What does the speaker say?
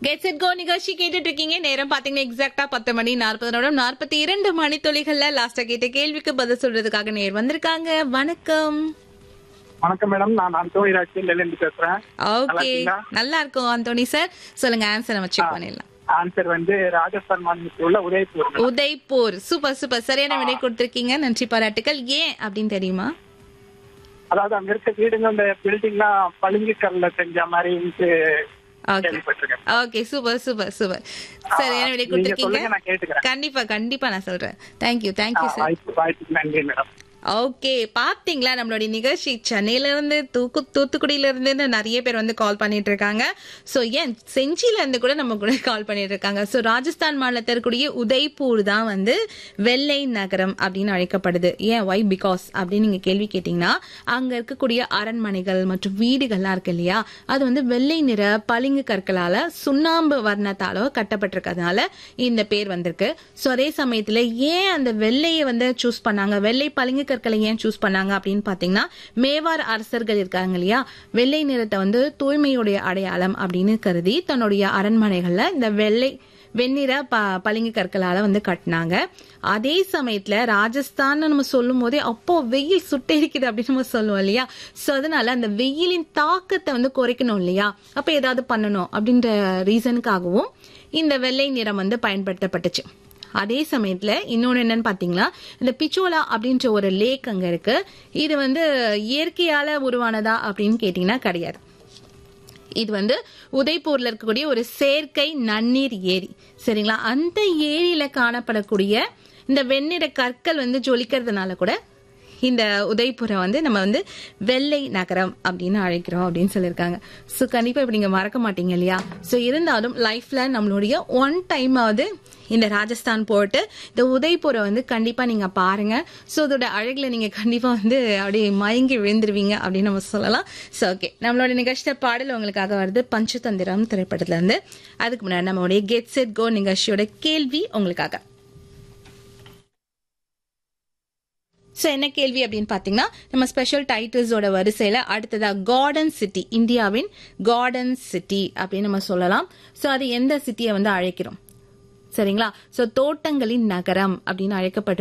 Get set go நிகழ்ச்சி கேட்டுட்டு இருக்கீங்க நேரம் பாத்தீங்கன்னா எக்ஸாக்டா பத்து மணி நாற்பது நிமிடம் நாற்பத்தி இரண்டு மணி துளிகள்ல லாஸ்டா கேட்ட கேள்விக்கு பதில் சொல்றதுக்காக நேர் வந்திருக்காங்க வணக்கம் வணக்கம் மேடம் நான் அந்தோனி ராஜ்லேருந்து பேசுறேன் நல்லா ஓகே இருக்கீங்களா? நல்லா இருக்கும் அந்தோனி சார் சொல்லுங்க ஆன்சர் நம்ம செக் பண்ணிடலாம் ஆன்சர் வந்து ராஜஸ்தான் மாநிலத்தில் உள்ள Udaipur madam. Udaipur super super சரியான விடை கொடுத்திருக்கீங்க நன்றி பாராட்டுகள் ஏன் அப்படின்னு தெரியுமா அதாவது அங்க இருக்க வீடுங்க அந்த பில்டிங்லாம் பளிங்கு கல்ல செஞ்ச மாதிரி ஓகே கேள்விப்பட்டிருக்கேன் ஓகே சூப்பர் சூப்பர் சூப்பர் சரியான விடை நீங்க கொடுத்திருக்கீங்க சொல்லுங்க நான் கேட்டுக்கிறேன் கண்டிப்பா கண்டிப்பா நான் சொல்றேன் தேங்க்யூ தேங்க்யூ சார் வாய்ப்பு வாய்ப்புக்கு நன்றி மேடம் ஓகே பாத்தீங்களா நம்மளுடைய நிகழ்ச்சி சென்னையில இருந்து தூக்கு தூத்துக்குடியில இருந்து நிறைய பேர் வந்து கால் பண்ணிட்டு இருக்காங்க சோ ஏன் செஞ்சில இருந்து கூட நம்ம கூட கால் பண்ணிட்டு இருக்காங்க சோ ராஜஸ்தான் மாநிலத்தில் இருக்கக்கூடிய உதய்பூர் தான் வந்து வெள்ளை நகரம் அப்படின்னு அழைக்கப்படுது ஏன் ஒய் பிகாஸ் அப்படின்னு நீங்க கேள்வி கேட்டீங்கன்னா அங்க இருக்கக்கூடிய அரண்மனைகள் மற்றும் வீடுகள்லாம் இருக்கு இல்லையா அது வந்து வெள்ளை நிற பளிங்கு கற்களால சுண்ணாம்பு வர்ணத்தால கட்டப்பட்டிருக்கிறதுனால இந்த பேர் வந்திருக்கு சோ அதே சமயத்துல ஏன் அந்த வெள்ளையை வந்து சூஸ் பண்ணாங்க வெள்ளை பளிங்கு கற்களை ஏன் சூஸ் பண்ணாங்க அப்படின்னு பாத்தீங்கன்னா மேவார் அரசர்கள் இருக்காங்க இல்லையா வெள்ளை நிறத்தை வந்து தூய்மையுடைய அடையாளம் அப்படின்னு கருதி தன்னுடைய அரண்மனைகள்ல இந்த வெள்ளை வெண்ணிற ப பளிங்கு கற்களால வந்து கட்டினாங்க அதே சமயத்துல ராஜஸ்தான் நம்ம சொல்லும் போதே அப்போ வெயில் சுட்டெரிக்குது அப்படின்னு நம்ம சொல்லுவோம் இல்லையா சோ அதனால அந்த வெயிலின் தாக்கத்தை வந்து குறைக்கணும் இல்லையா அப்ப ஏதாவது பண்ணணும் அப்படின்ற ரீசனுக்காகவும் இந்த வெள்ளை நிறம் வந்து பயன்படுத்தப்பட்டுச்சு அதே சமயத்துல இன்னொன்னு என்னன்னு பாத்தீங்கன்னா இந்த பிச்சோலா அப்படின்ற ஒரு லேக் அங்க இருக்கு இது வந்து இயற்கையால உருவானதா அப்படின்னு கேட்டீங்கன்னா கிடையாது இது வந்து உதய்பூர்ல இருக்கக்கூடிய ஒரு செயற்கை நன்னீர் ஏரி சரிங்களா அந்த ஏரியில காணப்படக்கூடிய இந்த வெண்ணிற கற்கள் வந்து ஜொலிக்கிறதுனால கூட இந்த உதய்பூரை வந்து நம்ம வந்து வெள்ளை நகரம் அப்படின்னு அழைக்கிறோம் அப்படின்னு சொல்லியிருக்காங்க ஸோ கண்டிப்பாக இப்படி நீங்கள் மறக்க மாட்டீங்க இல்லையா ஸோ இருந்தாலும் லைஃப்ல நம்மளுடைய ஒன் டைமாவது இந்த ராஜஸ்தான் போட்டு இந்த உதய்பூரை வந்து கண்டிப்பாக நீங்கள் பாருங்க ஸோ அதோட அழகில் நீங்கள் கண்டிப்பாக வந்து அப்படியே மயங்கி விழுந்துருவீங்க அப்படின்னு நம்ம சொல்லலாம் ஸோ ஓகே நம்மளோட நிகழ்ச்சிய பாடல் உங்களுக்காக வருது பஞ்சதந்திரம் திரைப்படத்துல இருந்து அதுக்கு முன்னாடி நம்மளுடைய கெட் செட் கோ நிகழ்ச்சியோட கேள்வி உங்களுக்காக ஸோ என்ன கேள்வி அப்படின்னு பார்த்தீங்கன்னா நம்ம ஸ்பெஷல் டைட்டில்ஸோட வரிசையில் அடுத்ததா கார்டன் சிட்டி இந்தியாவின் கார்டன் சிட்டி அப்படின்னு நம்ம சொல்லலாம் ஸோ அது எந்த சிட்டியை வந்து அழைக்கிறோம் சரிங்களா ஸோ தோட்டங்களின் நகரம் அப்படின்னு அழைக்கப்பட்டு